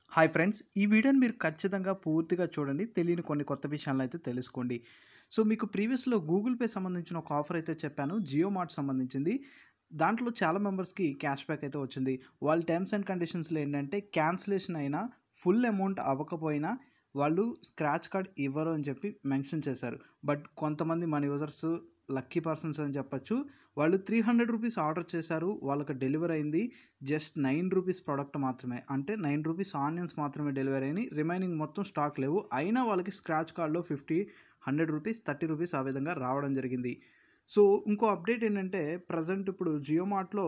hi friends ఈ వీడియోని మీరు ఖచ్చితంగా పూర్తిగా చూడండి తెలియని కొన్ని కొత్త విషయాలను అయితే తెలుసుకోండి సో మీకు ప్రీవియస్లో గూగుల్ పే సంబంధించిన ఒక ఆఫర్ అయితే చెప్పాను జియో మార్ట్ సంబంధించింది దాంట్లో చాలా మెంబర్స్కి క్యాష్ బ్యాక్ అయితే వచ్చింది వాళ్ళ టర్మ్స్ అండ్ కండిషన్స్లో ఏంటంటే క్యాన్సిలేషన్ అయినా ఫుల్ అమౌంట్ అవ్వకపోయినా వాళ్ళు స్క్రాచ్ కార్డ్ ఇవ్వరు అని చెప్పి మెన్షన్ చేశారు బట్ కొంతమంది మన యూజర్స్ లక్కీ పర్సన్స్ అని చెప్పొచ్చు వాళ్ళు త్రీ హండ్రెడ్ రూపీస్ ఆర్డర్ చేశారు వాళ్ళకి డెలివరీ అయింది జస్ట్ నైన్ రూపీస్ ప్రోడక్ట్ మాత్రమే అంటే నైన్ రూపీస్ ఆనియన్స్ మాత్రమే డెలివరీ అయినాయి రిమైనింగ్ మొత్తం స్టాక్ లేవు అయినా వాళ్ళకి స్క్రాచ్ కార్డ్లో fifty hundred rupees thirty rupees ఆ విధంగా రావడం జరిగింది సో ఇంకో అప్డేట్ ఏంటంటే ప్రజెంట్ ఇప్పుడు జియో మార్ట్లో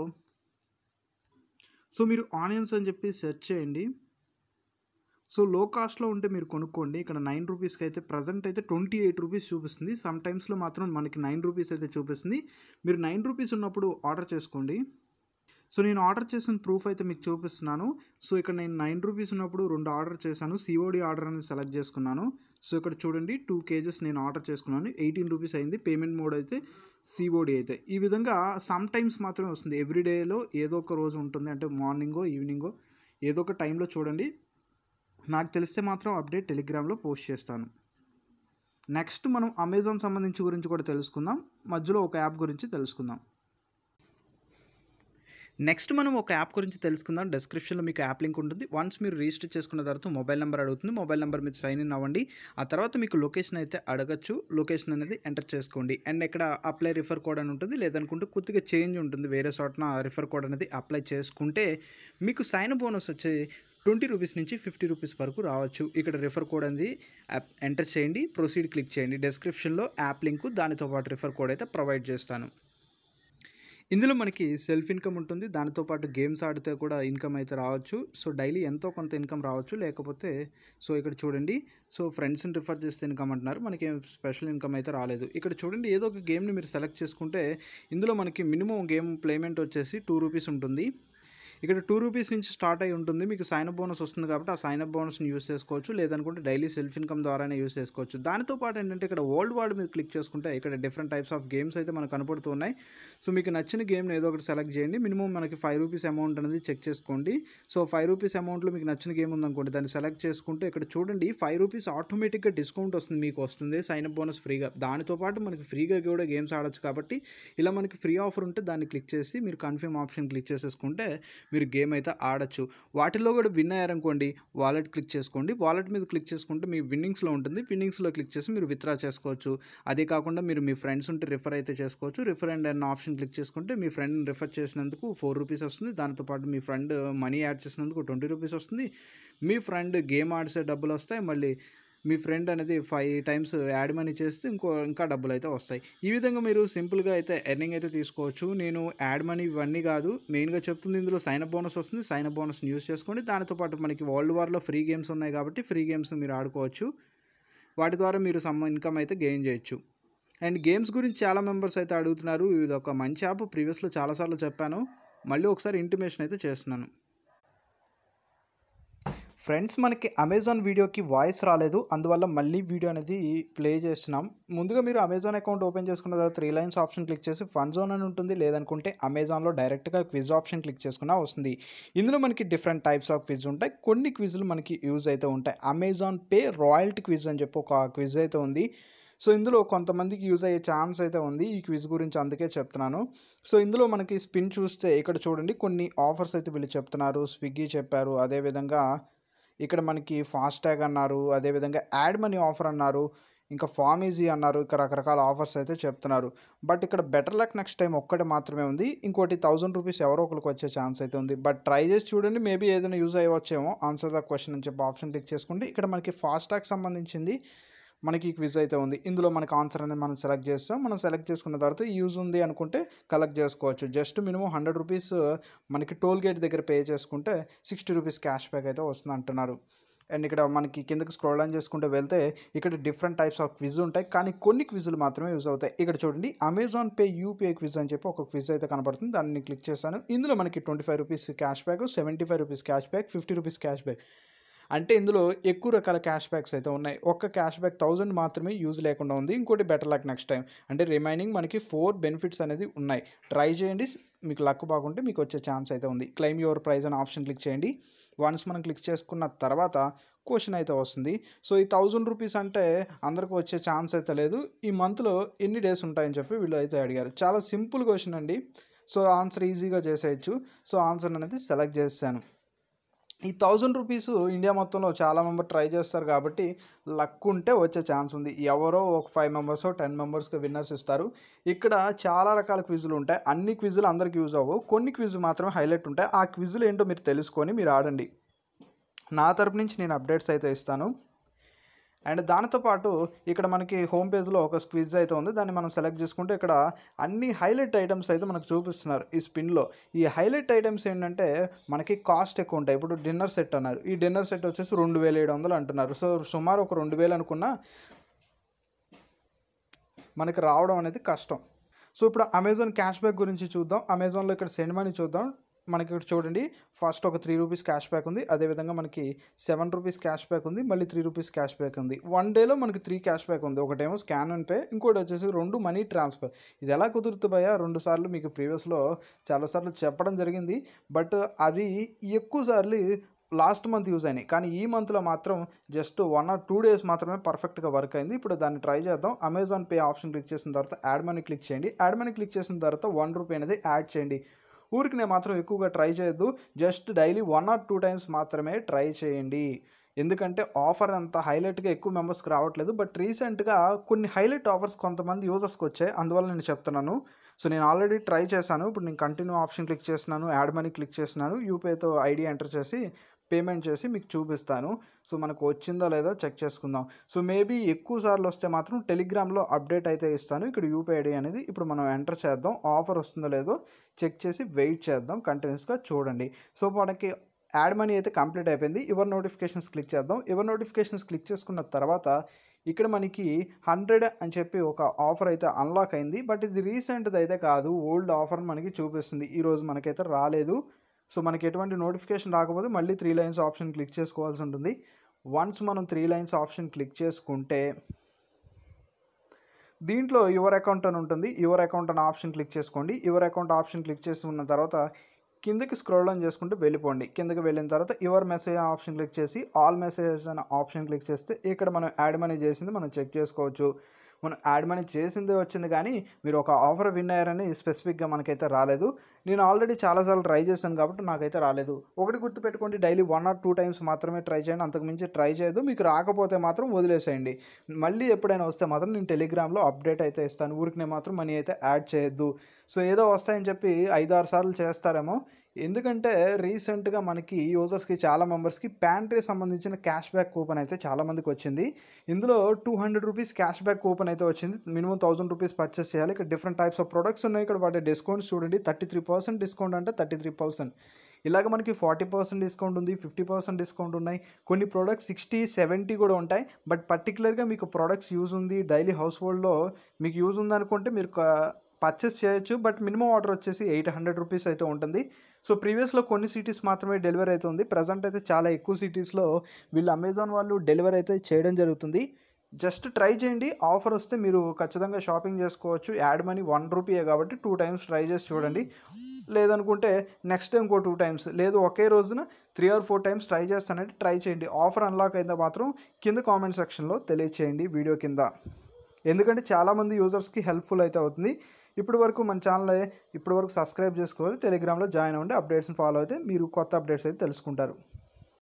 సో మీరు ఆనియన్స్ అని చెప్పి సెర్చ్ చేయండి సో లో కాస్ట్లో ఉంటే మీరు కొనుక్కోండి ఇక్కడ నైన్ రూపీస్కి అయితే ప్రజెంట్ అయితే ట్వంటీ ఎయిట్ రూపీస్ చూపిస్తుంది సమ్ టైమ్స్లో మాత్రం మనకి నైన్ రూపీస్ అయితే చూపిస్తుంది మీరు నైన్ రూపీస్ ఉన్నప్పుడు ఆర్డర్ చేసుకోండి సో నేను ఆర్డర్ చేసిన ప్రూఫ్ అయితే మీకు చూపిస్తున్నాను సో ఇక్కడ నేను నైన్ రూపీస్ ఉన్నప్పుడు రెండు ఆర్డర్ చేశాను సిఓడి ఆర్డర్ అనేది సెలెక్ట్ చేసుకున్నాను సో ఇక్కడ చూడండి టూ కేజెస్ నేను ఆర్డర్ చేసుకున్నాను ఎయిటీన్ రూపీస్ అయింది పేమెంట్ మోడ్ అయితే సిఓడి అయితే ఈ విధంగా సమ్ టైమ్స్ మాత్రమే వస్తుంది ఎవ్రీడేలో ఏదో ఒక రోజు ఉంటుంది అంటే మార్నింగో ఈవినింగో ఏదో ఒక టైంలో చూడండి నాకు తెలిస్తే మాత్రం అప్డేట్ టెలిగ్రామ్లో పోస్ట్ చేస్తాను నెక్స్ట్ మనం అమెజాన్ సంబంధించి గురించి కూడా తెలుసుకుందాం మధ్యలో ఒక యాప్ గురించి తెలుసుకుందాం నెక్స్ట్ మనం ఒక యాప్ గురించి తెలుసుకుందాం డిస్క్రిప్షన్లో మీకు యాప్ లింక్ ఉంటుంది వన్స్ మీరు రిజిస్టర్ చేసుకున్న తర్వాత మొబైల్ నెంబర్ అడుగుతుంది మొబైల్ నెంబర్ మీరు సైన్ ఇన్ అవ్వండి ఆ తర్వాత మీకు లొకేషన్ అయితే అడగచ్చు లొకేషన్ అనేది ఎంటర్ చేసుకోండి అండ్ ఇక్కడ అప్లై రిఫర్ కోడ్ అని ఉంటుంది లేదనుకుంటే కొద్దిగా చేంజ్ ఉంటుంది వేరే చోటన రిఫర్ కోడ్ అనేది అప్లై చేసుకుంటే మీకు సైన్ బోనస్ వచ్చే ట్వంటీ రూపీస్ నుంచి ఫిఫ్టీ రూపీస్ వరకు రావచ్చు ఇక్కడ రిఫర్ కోడ్ అనేది ఎంటర్ చేయండి ప్రొసీడ్ క్లిక్ చేయండి డిస్క్రిప్షన్లో యాప్ లింకు దానితో పాటు రిఫర్ కోడ్ అయితే ప్రొవైడ్ చేస్తాను ఇందులో మనకి సెల్ఫ్ ఇన్కమ్ ఉంటుంది దానితో పాటు గేమ్స్ ఆడితే కూడా ఇన్కమ్ అయితే రావచ్చు సో డైలీ ఎంతో కొంత ఇన్కమ్ రావచ్చు లేకపోతే సో ఇక్కడ చూడండి సో ఫ్రెండ్స్ని రిఫర్ చేస్తే ఇన్కమ్ అంటున్నారు మనకి ఏం స్పెషల్ ఇన్కమ్ అయితే రాలేదు ఇక్కడ చూడండి ఏదో ఒక గేమ్ని మీరు సెలెక్ట్ చేసుకుంటే ఇందులో మనకి మినిమం గేమ్ ప్లేమెంట్ వచ్చేసి టూ రూపీస్ ఉంటుంది ఇక్కడ టూ రూపీస్ నుంచి స్టార్ట్ అయి ఉంటుంది మీకు సైన్ అప్ బోనస్ వస్తుంది కాబట్టి ఆ సైన్ అప్ బోనస్ని యూస్ చేసుకోవచ్చు లేదనుకుంటే డైలీ సెల్ఫ్ ఇన్కమ్ ద్వారానే యూస్ చేసుకోవచ్చు దానితో పాటు ఏంటంటే ఇక్కడ వరల్డ్ వార్డ్ మీద క్లిక్ చేసుకుంటే ఇక్కడ డిఫరెంట్ టైప్స్ ఆఫ్ గేమ్స్ అయితే మనకు కనపడుతున్నాయి సో మీకు నచ్చిన గేమ్ని ఏదో ఒకటి సెలెక్ట్ చేయండి మినిమం మనకి ఫైవ్ రూపీస్ అమౌంట్ అనేది చెక్ చేసుకోండి సో ఫైవ్ రూపీస్ అమౌంట్లో మీకు నచ్చిన గేమ్ ఉందనుకోండి దాన్ని సెలెక్ట్ చేసుకుంటే ఇక్కడ చూడండి ఫైవ్ రూపీస్ ఆటోమేటిక్గా డిస్కౌంట్ వస్తుంది మీకు వస్తుంది సైన్ అప్ బోనస్ ఫ్రీగా దానితో పాటు మనకి ఫ్రీగా కూడా గేమ్స్ ఆడొచ్చు కాబట్టి ఇలా మనకి ఫ్రీ ఆఫర్ ఉంటే దాన్ని క్లిక్ చేసి మీరు కన్ఫర్మ్ ఆప్షన్ క్లిక్ చేసేసుకుంటే మీరు గేమ్ అయితే ఆడొచ్చు వాటిలో కూడా విన్ అయ్యారనుకోండి వాలెట్ క్లిక్ చేసుకోండి వాలెట్ మీద క్లిక్ చేసుకుంటే మీ విన్నింగ్స్లో ఉంటుంది విన్నింగ్స్లో క్లిక్ చేసి మీరు విత్డ్రా చేసుకోవచ్చు అదే కాకుండా మీరు మీ ఫ్రెండ్స్ ఉంటే రిఫర్ అయితే చేసుకోవచ్చు రిఫర్ అండ్ అన్న ఆప్షన్ క్లిక్ చేసుకుంటే మీ ఫ్రెండ్ రిఫర్ చేసినందుకు ఫోర్ రూపీస్ వస్తుంది దాంతో పాటు మీ ఫ్రెండ్ మనీ యాడ్ చేసినందుకు ట్వంటీ రూపీస్ వస్తుంది మీ ఫ్రెండ్ గేమ్ ఆడిసే డబ్బులు వస్తాయి మళ్ళీ మీ ఫ్రెండ్ అనేది ఫైవ్ టైమ్స్ యాడ్ మనీ చేస్తే ఇంకో ఇంకా డబ్బులు అయితే వస్తాయి ఈ విధంగా మీరు సింపుల్గా అయితే ఎర్నింగ్ అయితే తీసుకోవచ్చు నేను యాడ్ మనీ ఇవన్నీ కాదు మెయిన్గా చెప్తుంది ఇందులో సైన్ అప్ బోనస్ వస్తుంది సైన్ అప్ బోనస్ని యూస్ చేసుకోండి దానితో పాటు మనకి వరల్డ్ వార్లో ఫ్రీ గేమ్స్ ఉన్నాయి కాబట్టి ఫ్రీ గేమ్స్ మీరు ఆడుకోవచ్చు వాటి ద్వారా మీరు సమ్ ఇన్కమ్ అయితే గెయిన్ చేయొచ్చు అండ్ గేమ్స్ గురించి చాలా మెంబర్స్ అయితే అడుగుతున్నారు ఇది ఒక మంచి యాప్ ప్రీవియస్లో చాలాసార్లు చెప్పాను మళ్ళీ ఒకసారి ఇంటిమేషన్ అయితే చేస్తున్నాను ఫ్రెండ్స్ మనకి అమెజాన్ వీడియోకి వాయిస్ రాలేదు అందువల్ల మళ్ళీ వీడియో అనేది ప్లే చేస్తున్నాం ముందుగా మీరు అమెజాన్ అకౌంట్ ఓపెన్ చేసుకున్న తర్వాత త్రీ లైన్స్ ఆప్షన్ క్లిక్ చేసి ఫన్ జోన్ అని ఉంటుంది లేదనుకుంటే అమెజాన్లో డైరెక్ట్గా క్విజ్ ఆప్షన్ క్లిక్ చేసుకున్నా వస్తుంది ఇందులో మనకి డిఫరెంట్ టైప్స్ ఆఫ్ క్విజ్ ఉంటాయి కొన్ని క్విజ్లు మనకి యూజ్ అయితే ఉంటాయి అమెజాన్ పే రాయల్టీ క్విజ్ అని చెప్పి ఒక క్విజ్ అయితే ఉంది సో ఇందులో కొంతమందికి యూజ్ అయ్యే ఛాన్స్ అయితే ఉంది ఈ క్విజ్ గురించి అందుకే చెప్తున్నాను సో ఇందులో మనకి స్పిన్ చూస్తే ఇక్కడ చూడండి కొన్ని ఆఫర్స్ అయితే వీళ్ళు చెప్తున్నారు స్విగ్గీ చెప్పారు అదేవిధంగా ఇక్కడ మనకి ఫాస్టాగ్ అన్నారు అదేవిధంగా యాడ్ మనీ ఆఫర్ అన్నారు ఇంకా ఫామ్ ఈజీ అన్నారు ఇక్కడ రకరకాల ఆఫర్స్ అయితే చెప్తున్నారు బట్ ఇక్కడ బెటర్ లక్ నెక్స్ట్ టైం ఒక్కటి మాత్రమే ఉంది ఇంకోటి థౌసండ్ రూపీస్ ఎవరో ఒకరికి వచ్చే ఛాన్స్ అయితే ఉంది బట్ ట్రై చేసి చూడండి మేబీ ఏదైనా యూజ్ అయ్యవచ్చేమో ఆన్సర్ ద క్వశ్చన్ అని చెప్పి ఆప్షన్ క్లిక్ చేసుకుంటే ఇక్కడ మనకి ఫాస్టాగ్ సంబంధించింది మనకి క్విజ్ అయితే ఉంది ఇందులో మనకి ఆన్సర్ అనేది మనం సెలెక్ట్ చేస్తాం మనం సెలెక్ట్ చేసుకున్న తర్వాత యూజ్ ఉంది అనుకుంటే కలెక్ట్ చేసుకోవచ్చు జస్ట్ మినిమం హండ్రెడ్ రూపీస్ మనకి టోల్ గేట్ దగ్గర పే చేసుకుంటే సిక్స్టీ రూపీస్ క్యాష్ బ్యాక్ అయితే వస్తుంది అంటున్నారు అండ్ ఇక్కడ మనకి కిందకి స్క్రోల్ డౌన్ చేసుకుంటే వెళ్తే ఇక్కడ డిఫరెంట్ టైప్స్ ఆఫ్ క్విజ్ ఉంటాయి కానీ కొన్ని క్విజులు మాత్రమే యూజ్ అవుతాయి ఇక్కడ చూడండి అమెజాన్ పే యూపీఐ క్విజ్ అని చెప్పి ఒక క్విజ్ అయితే కనపడుతుంది దాన్ని క్లిక్ చేశాను ఇందులో మనకి twenty five rupees cash back seventy five rupees cash back fifty rupees cash back అంటే ఇందులో ఎక్కువ రకాల క్యాష్ బ్యాక్స్ అయితే ఉన్నాయి ఒక్క క్యాష్ బ్యాక్ థౌజండ్ మాత్రమే యూజ్ లేకుండా ఉంది ఇంకోటి బెటర్ లక్ నెక్స్ట్ టైం అంటే రిమైనింగ్ మనకి ఫోర్ బెనిఫిట్స్ అనేది ఉన్నాయి ట్రై చేయండి మీకు లక్ బాగుంటే మీకు వచ్చే ఛాన్స్ అయితే ఉంది క్లెయిమ్ యువర్ ప్రైజ్ అని ఆప్షన్ క్లిక్ చేయండి వన్స్ మనం క్లిక్ చేసుకున్న తర్వాత క్వశ్చన్ అయితే వస్తుంది సో ఈ థౌజండ్ రూపీస్ అంటే అందరికి వచ్చే ఛాన్స్ అయితే లేదు ఈ మంత్లో ఎన్ని డేస్ ఉంటాయని చెప్పి వీళ్ళు అయితే అడిగారు చాలా సింపుల్ క్వశ్చన్ అండి సో ఆన్సర్ ఈజీగా చేసేయచ్చు సో ఆన్సర్ అనేది సెలెక్ట్ చేశాను ఈ థౌజండ్ రూపీస్ ఇండియా మొత్తంలో చాలా మెంబర్ ట్రై చేస్తారు కాబట్టి లక్ ఉంటే వచ్చే ఛాన్స్ ఉంది ఎవరో ఒక ఫైవ్ మెంబర్స్ టెన్ మెంబర్స్కి విన్నర్స్ ఇస్తారు ఇక్కడ చాలా రకాల క్విజులు ఉంటాయి అన్ని క్విజులు అందరికి యూజ్ అవ్వవు కొన్ని క్విజులు మాత్రమే హైలైట్ ఉంటాయి ఆ క్విజులు ఏంటో మీరు తెలుసుకొని మీరు ఆడండి నా తరపు నుంచి నేను అప్డేట్స్ అయితే ఇస్తాను అండ్ దానితో పాటు ఇక్కడ మనకి హోమ్ పేజ్లో ఒక క్విజ్ అయితే ఉంది దాన్ని మనం సెలెక్ట్ చేసుకుంటే ఇక్కడ అన్ని హైలైట్ ఐటమ్స్ అయితే మనకు చూపిస్తున్నారు ఈ స్పిన్లో ఈ హైలైట్ ఐటమ్స్ ఏంటంటే మనకి కాస్ట్ ఎక్కువ ఉంటాయి ఇప్పుడు డిన్నర్ సెట్ అన్నారు ఈ డిన్నర్ సెట్ వచ్చేసి రెండు వేల ఏడు వందలు అంటున్నారు సో సుమారు ఒక రెండు వేలు అనుకున్నా మనకి రావడం అనేది కష్టం సో ఇప్పుడు అమెజాన్ క్యాష్ బ్యాక్ గురించి చూద్దాం అమెజాన్లో ఇక్కడ సెండ్ మనీ చూద్దాం మనకి ఇక్కడ చూడండి ఫస్ట్ ఒక త్రీ రూపీస్ క్యాష్ బ్యాక్ ఉంది అదేవిధంగా మనకి సెవెన్ రూపీస్ క్యాష్ బ్యాక్ ఉంది మళ్ళీ త్రీ రూపీస్ క్యాష్ బ్యాక్ ఉంది వన్ డేలో మనకి త్రీ క్యాష్ బ్యాక్ ఉంది ఒకటేమో స్కాన్ అండ్ పే ఇంకోటి వచ్చేసి రెండు మనీ ట్రాన్స్ఫర్ ఇది ఎలా కుదురుతుందయ్యా రెండు సార్లు మీకు ప్రీవియస్లో చాలాసార్లు చెప్పడం జరిగింది బట్ అవి ఎక్కువ సార్లు లాస్ట్ మంత్ యూజ్ అయినాయి కానీ ఈ మంత్లో మాత్రం just one or two days మాత్రమే పర్ఫెక్ట్గా వర్క్ అయింది ఇప్పుడు దాన్ని ట్రై చేద్దాం అమెజాన్ పే ఆప్షన్ క్లిక్ చేసిన తర్వాత యాడ్ మనీ క్లిక్ చేయండి యాడ్ మనీ క్లిక్ చేసిన తర్వాత వన్ రూపీ అనేది యాడ్ చేయండి ఊరికి నేను మాత్రం ఎక్కువగా ట్రై చేయొద్దు just daily one or two times మాత్రమే ట్రై చేయండి ఎందుకంటే ఆఫర్ అంత హైలైట్గా ఎక్కువ మెంబర్స్కి రావట్లేదు బట్ రీసెంట్గా కొన్ని హైలైట్ ఆఫర్స్ కొంతమంది యూజర్స్కి వచ్చాయి అందువల్ల నేను చెప్తున్నాను సో నేను ఆల్రెడీ ట్రై చేశాను ఇప్పుడు నేను కంటిన్యూ ఆప్షన్ క్లిక్ చేస్తున్నాను యాడ్ మనీ క్లిక్ చేస్తున్నాను యూపీఐతో ఐడి ఎంటర్ చేసి పేమెంట్ చేసి మీకు చూపిస్తాను సో మనకు వచ్చిందో లేదో చెక్ చేసుకుందాం సో మేబీ ఎక్కువ సార్లు వస్తే మాత్రం టెలిగ్రామ్లో అప్డేట్ అయితే ఇస్తాను ఇక్కడ యూపీఐ ఐడి అనేది ఇప్పుడు మనం ఎంటర్ చేద్దాం ఆఫర్ వస్తుందో లేదో చెక్ చేసి వెయిట్ చేద్దాం కంటిన్యూస్గా చూడండి సో మనకి యాడ్ మనీ అయితే కంప్లీట్ అయిపోయింది యువర్ నోటిఫికేషన్స్ క్లిక్ చేద్దాం యువర్ నోటిఫికేషన్స్ క్లిక్ చేసుకున్న తర్వాత ఇక్కడ మనకి హండ్రెడ్ అని చెప్పి ఒక ఆఫర్ అయితే అన్లాక్ అయింది బట్ ఇది రీసెంట్ది అయితే కాదు ఓల్డ్ ఆఫర్ మనకి చూపిస్తుంది ఈరోజు మనకైతే రాలేదు సో మనకి ఎటువంటి నోటిఫికేషన్ రాకపోతే మళ్ళీ త్రీ లైన్స్ ఆప్షన్ క్లిక్ చేసుకోవాల్సి ఉంటుంది వన్స్ మనం త్రీ లైన్స్ ఆప్షన్ క్లిక్ చేసుకుంటే దీంట్లో యువర్ అకౌంట్ అని ఉంటుంది యువర్ అకౌంట్ అని ఆప్షన్ క్లిక్ చేసుకోండి యువర్ అకౌంట్ ఆప్షన్ క్లిక్ చేసుకున్న తర్వాత కిందకి స్క్రోల్ డౌన్ చేసుకుంటూ వెళ్ళిపోండి కిందకి వెళ్ళిన తర్వాత యువర్ మెసేజ్ ఆప్షన్ క్లిక్ చేసి ఆల్ మెసేజెస్ అనే ఆప్షన్ క్లిక్ చేస్తే ఇక్కడ మనం యాడ్ మనీ చేసింది మనం చెక్ చేసుకోవచ్చు మనం యాడ్ మనీ చేసింది వచ్చింది కానీ మీరు ఒక ఆఫర్ విన్ అయ్యారని స్పెసిఫిక్గా మనకైతే రాలేదు నేను ఆల్రెడీ చాలాసార్లు ట్రై చేశాను కాబట్టి నాకైతే రాలేదు ఒకటి గుర్తుపెట్టుకోండి daily one or two times మాత్రమే ట్రై చేయండి అంతకుమించి ట్రై చేయదు మీకు రాకపోతే మాత్రం వదిలేసేయండి మళ్ళీ ఎప్పుడైనా వస్తే మాత్రం నేను టెలిగ్రామ్లో అప్డేట్ అయితే ఇస్తాను ఊరికి నేను మాత్రం మనీ అయితే యాడ్ చేయొద్దు సో ఏదో వస్తాయని చెప్పి ఐదు ఆరు సార్లు చేస్తారేమో ఎందుకంటే రీసెంట్గా మనకి యూజర్స్కి చాలా మెంబర్స్కి ప్యాంట్రీ సంబంధించిన క్యాష్ బ్యాక్ కూపన్ అయితే చాలామందికి వచ్చింది ఇందులో two hundred rupees cash back coupon అయితే వచ్చింది మినిమం థౌసండ్ రూపీస్ పర్చేస్ చేయాలి ఇక్కడ డిఫరెంట్ టైప్స్ ఆఫ్ ప్రొడక్ట్స్ ఉన్నాయి ఇక్కడ వాటి డిస్కౌంట్స్ చూడండి థర్టీ త్రీ పర్సెంట్ డిస్కౌంట్ అంటే థర్టీ త్రీ పర్సెంట్ ఇలాగ మనకి ఫార్టీ పర్సెంట్ డిస్కౌంట్ ఉంది ఫిఫ్టీ పర్సెంట్ డిస్కౌంట్ ఉన్నాయి కొన్ని ప్రోడక్ట్స్ సిక్స్టీ సెవెంటీ కూడా ఉంటాయి బట్ పర్టికులర్గా మీకు ప్రోడక్ట్స్ యూజ్ ఉంది డైలీ హౌస్ హోల్డ్లో మీకు యూజ్ ఉందనుకుంటే మీరు పర్చేస్ చేయొచ్చు బట్ మినిమం ఆర్డర్ వచ్చేసి ఎయిట్ హండ్రెడ్ రూపీస్ అయితే ఉంటుంది సో ప్రీవియస్లో కొన్ని సిటీస్ మాత్రమే డెలివరీ అవుతుంది ప్రజెంట్ అయితే చాలా ఎక్కువ సిటీస్లో వీళ్ళు అమెజాన్ వాళ్ళు డెలివరీ అయితే చేయడం జరుగుతుంది జస్ట్ ట్రై చేయండి ఆఫర్ వస్తే మీరు ఖచ్చితంగా షాపింగ్ చేసుకోవచ్చు యాడ్ మనీ వన్ రూపీయే కాబట్టి టూ టైమ్స్ ట్రై చేసి చూడండి లేదనుకుంటే నెక్స్ట్ టైం ఇంకో టూ టైమ్స్ లేదు ఒకే రోజున three or four times try చేస్తానంటే ట్రై చేయండి ఆఫర్ అన్లాక్ అయితే మాత్రం కింద కామెంట్ సెక్షన్లో తెలియచేయండి వీడియో కింద ఎందుకంటే చాలామంది యూజర్స్కి హెల్ప్ఫుల్ అయితే అవుతుంది ఇప్పటి వరకు మన ఛానల్ ఇప్పటి వరకు సబ్స్క్రైబ్ చేసుకోవాలి టెలిగ్రామ్లో జాయిన్ అవ్వండి అప్డేట్స్ని ఫాలో అయితే మీరు కొత్త అప్డేట్స్ అయితే తెలుసుకుంటారు